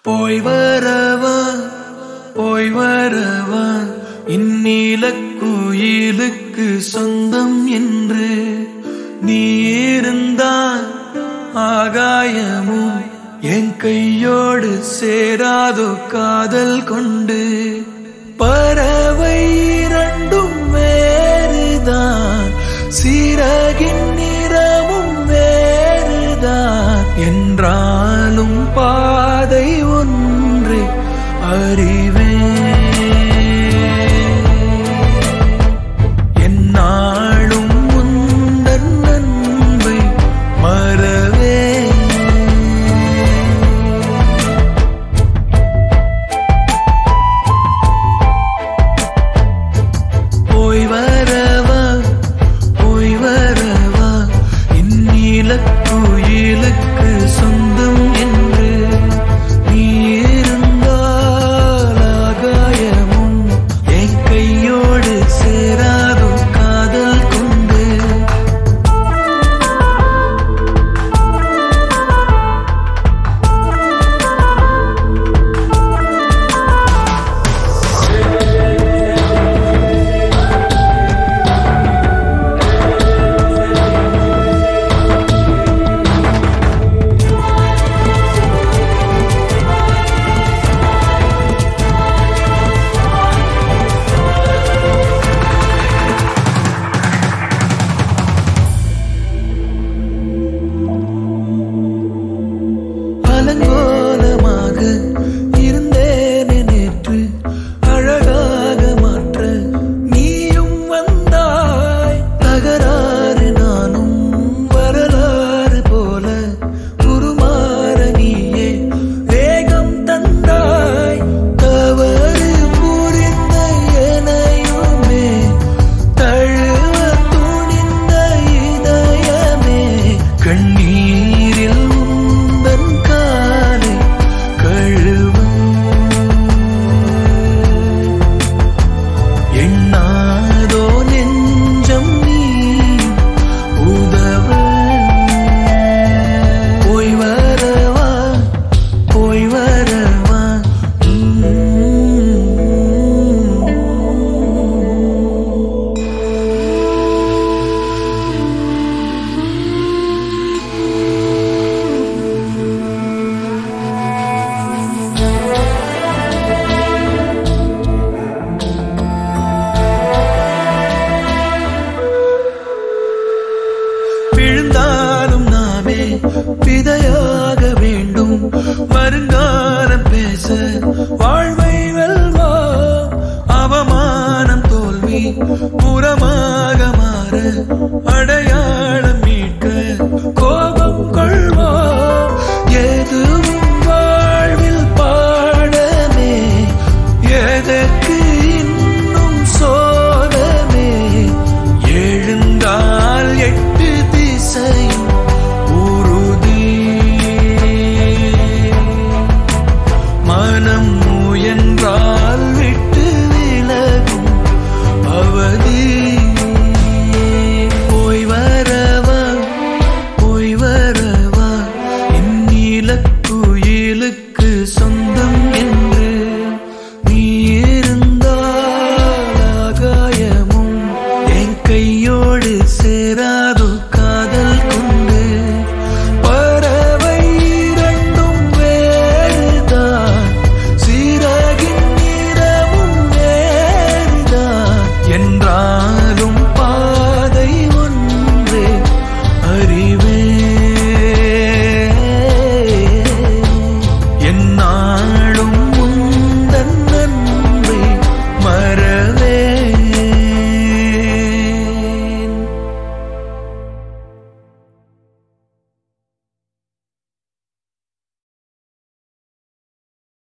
போய் வரவா போய் வரவா இந்நீலக்குயிலுக்கு சொந்தம் என்று நீ இருந்தால் ஆகாயமும் என் கையோடு சேராதோ காதல் கொண்டு பறவை இரண்டும் வேறுதான் சீரகின் நிறமும் வேறுதான் என்றாலும் பாதை ஒன்று அறிவே என்னாலும் முந்தன் அன்பை மறவே போய் வரவா போய் வரவா இந்நீலக்குயிலுக்கு சொந்தம் என்று நீ இருந்தால் ஆகாயமும் என் கையோடு சேராதோ காதல் கொண்டு அலங்கோலமாக இருந்தேனே நேற்று அழகாக மாற்ற நீயும் வந்தாய் தகராறு நானும் வரலாறு போல உருமாற நீயே வேகம் தந்தாய் தவறு புரிந்த எனையுமே தழுவ துணிந்த இதயமே கண்ணீரில் உந்தன் காலை கழுவ எண்ணாதோ நெஞ்சம் நீ உதவ போய் வரவா போய் வரவா விழுந்தாலும் நாமே விதையாக வேண்டும் வருங்காலம் பேச வாழ்வை